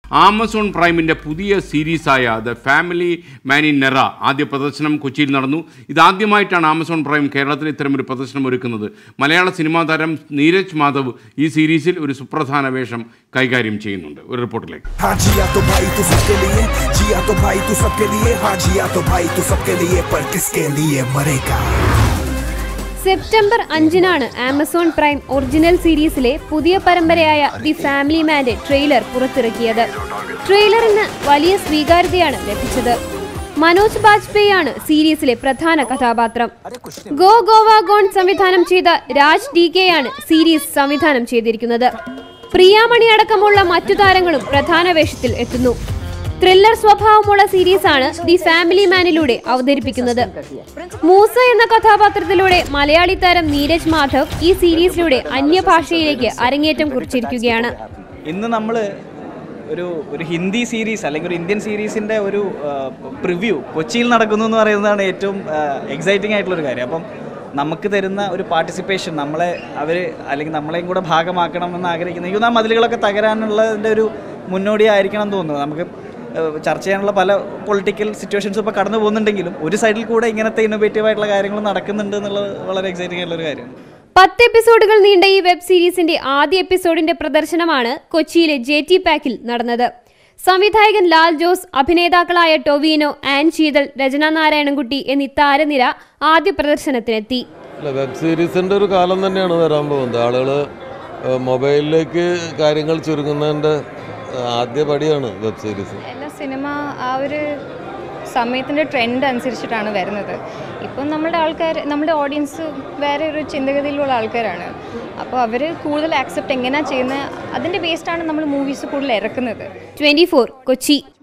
Amazon പ്രൈമിൻ്റെ പുതിയ സീരീസായ ദ ഫാമിലി മാൻ ഇൻ നെറ ആദ്യ പ്രദർശനം കൊച്ചിയിൽ നടന്നു ഇതാദ്യമായിട്ടാണ് ആമസോൺ പ്രൈം കേരളത്തിൽ ഇത്തരമൊരു പ്രദർശനം ഒരുക്കുന്നത് മലയാള സിനിമാ താരം നീരജ് മാധവ് ഈ സീരീസിൽ ഒരു സുപ്രധാന വേഷം കൈകാര്യം ചെയ്യുന്നുണ്ട് ഒരു റിപ്പോർട്ടിലേക്ക് हाँ जिया तो भाई तू सबके लिए जिया तो भाई तू सबके लिए हाँ जिया तो भाई तू सबके लिए पर किसके लिए मरेगा സെപ്റ്റംബർ അഞ്ചിനാണ് ആമസോൺ പ്രൈം ഒറിജിനൽ സീരീസിലെ പുതിയ പരമ്പരയായ ദി ഫാമിലി മാന്റെ ട്രെയിലർ പുറത്തിറക്കിയത് ട്രെയിലറിന് വലിയ സ്വീകാര്യതയാണ് ലഭിച്ചത് മനോജ് ബാജ്പേയി ആണ് സീരീസിലെ പ്രധാന കഥാപാത്രം ഗോ ഗോവ ഗോൺ സംവിധാനം ചെയ്ത രാജ് ഡി കെ ആണ് സീരീസ് സംവിധാനം ചെയ്തിരിക്കുന്നത് പ്രിയാമണി അടക്കമുള്ള മറ്റു താരങ്ങളും പ്രധാന വേഷത്തിൽ എത്തുന്നു ത്രില്ലർ സ്വഭാവമുള്ള സീരീസാണ് ദി ഫാമിലി മാനിലൂടെ അവതരിപ്പിക്കുന്നത് മൂസ എന്ന കഥാപാത്രത്തിലൂടെ മലയാളി താരം നീരജ് മാധവ് ഈ സീരീസിലൂടെ അന്യഭാഷയിലേക്ക് അരങ്ങേറ്റം കുറിച്ചിരിക്കുകയാണ് ഇന്ന് നമ്മൾ ഒരു ഒരു ഹിന്ദി സീരീസ് അല്ലെങ്കിൽ ഒരു ഇന്ത്യൻ സീരീസിൻ്റെ ഒരു പ്രിവ്യൂ കൊച്ചിയിൽ നടക്കുന്നു എന്ന് പറയുന്നതാണ് ഏറ്റവും എക്സൈറ്റിംഗ് ആയിട്ടുള്ളൊരു കാര്യം അപ്പം നമുക്ക് തരുന്ന ഒരു പാർട്ടിസിപ്പേഷൻ നമ്മളെ അവർ അല്ലെങ്കിൽ നമ്മളെയും കൂടെ ഭാഗമാക്കണമെന്ന് ആഗ്രഹിക്കുന്ന എനിക്ക് തോന്നുന്നു ആ മതിലുകളൊക്കെ തകരാനുള്ളതിൻ്റെ ഒരു മുന്നോടിയായിരിക്കണം എന്ന് തോന്നുന്നു നമുക്ക് ഏഹ്, ചർച്ച ചെയ്യാനുള്ള പല പൊളിറ്റിക്കൽ സിറ്റുവേഷൻസും ഇപ്പോൾ കടന്നു പോകുന്നുണ്ടെങ്കിലും ഒരു സൈഡിൽ കൂടെ ഇങ്ങനത്തെ ഇന്നോവേറ്റീവ് ആയിട്ടുള്ള കാര്യങ്ങൾ നടക്കുന്നുണ്ട് എന്നുള്ളത് വളരെ എക്സൈറ്റിംഗ് ആയിട്ടുള്ള ഒരു കാര്യമാണ് പത്ത് എപ്പിസോഡുകൾ നീണ്ട ഈ വെബ് സീരീസിന്റെ ആദ്യ എപ്പിസോഡിന്റെ പ്രദർശനമാണ് കൊച്ചിയിലെ ജെ ടി പാക്കിൽ നടന്നത് സംവിധായകൻ ലാൽ ജോസ് അഭിനേതാക്കളായ ടൊവീനോ ആൻ ശീതൾ രചന നാരായണൻകുട്ടി എന്നീ താരനിര ആദ്യ പ്രദർശനത്തിനെത്തി അല്ല വെബ് സീരീസിൻ്റെ ഒരു കാലം തന്നെയാണ് വരാൻ പോകുന്നത് ആളുകൾ മൊബൈലിലേക്ക് കാര്യങ്ങൾ ചുരുങ്ങുന്നതിൻ്റെ ആദ്യ പടിയാണ് വെബ് സീരീസ് എല്ലാ സിനിമ ആ ഒരു സമയത്തിൻ്റെ ട്രെൻഡ് അനുസരിച്ചിട്ടാണ് വരുന്നത് ഇപ്പം നമ്മുടെ ആൾക്കാർ നമ്മുടെ ഓഡിയൻസ് വേറെ ഒരു ചിന്തഗതിയിലുള്ള ആൾക്കാരാണ് അപ്പോൾ അവർ കൂടുതൽ ആക്സെപ്റ്റ് എങ്ങനെയാണ് ചെയ്യുന്നത് അതിൻ്റെ ബേസ്ഡാണ് നമ്മൾ മൂവീസ് കൂടുതൽ ഇറക്കുന്നത് ട്വന്റി കൊച്ചി